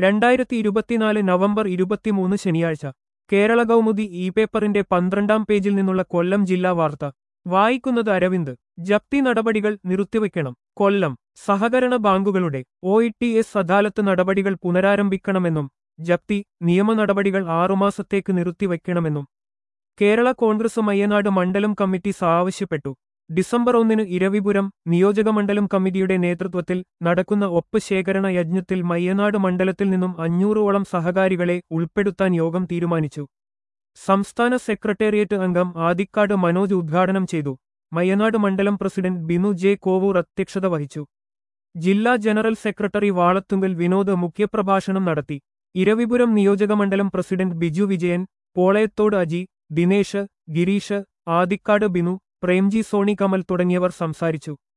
രണ്ടായിരത്തി ഇരുപത്തിനാല് നവംബർ ഇരുപത്തിമൂന്ന് ശനിയാഴ്ച കേരള കൗമുദി ഇ പേപ്പറിന്റെ പന്ത്രണ്ടാം പേജിൽ നിന്നുള്ള കൊല്ലം ജില്ലാ വാർത്ത വായിക്കുന്നത് അരവിന്ദ് ജപ്തി നടപടികൾ നിർത്തിവെക്കണം കൊല്ലം സഹകരണ ബാങ്കുകളുടെ ഒ ഇ ടി എസ് അദാലത്ത് നടപടികൾ പുനരാരംഭിക്കണമെന്നും ജപ്തി നിയമ നടപടികൾ ആറുമാസത്തേക്ക് നിർത്തിവെക്കണമെന്നും കേരള കോൺഗ്രസ് മയ്യനാട് മണ്ഡലം കമ്മിറ്റി ആവശ്യപ്പെട്ടു ഡിസംബർ ഒന്നിന് ഇരവിപുരം നിയോജകമണ്ഡലം കമ്മിറ്റിയുടെ നേതൃത്വത്തിൽ നടക്കുന്ന ഒപ്പ് ശേഖരണ യജ്ഞത്തിൽ മയ്യനാട് മണ്ഡലത്തിൽ നിന്നും അഞ്ഞൂറോളം സഹകാരികളെ ഉൾപ്പെടുത്താൻ യോഗം തീരുമാനിച്ചു സംസ്ഥാന സെക്രട്ടേറിയറ്റ് അംഗം ആദിക്കാട് മനോജ് ഉദ്ഘാടനം ചെയ്തു മയ്യനാട് മണ്ഡലം പ്രസിഡന്റ് ബിനു ജെ കോവൂർ അധ്യക്ഷത വഹിച്ചു ജില്ലാ ജനറൽ സെക്രട്ടറി വാളത്തുങ്കൽ വിനോദ് മുഖ്യപ്രഭാഷണം നടത്തി ഇരവിപുരം നിയോജകമണ്ഡലം പ്രസിഡന്റ് ബിജു വിജയൻ പോളയത്തോട് അജി ദിനേശ് ഗിരീഷ് ആദിക്കാട് ബിനു പ്രേംജി സോണി കമൽ തുടങ്ങിയവർ സംസാരിച്ചു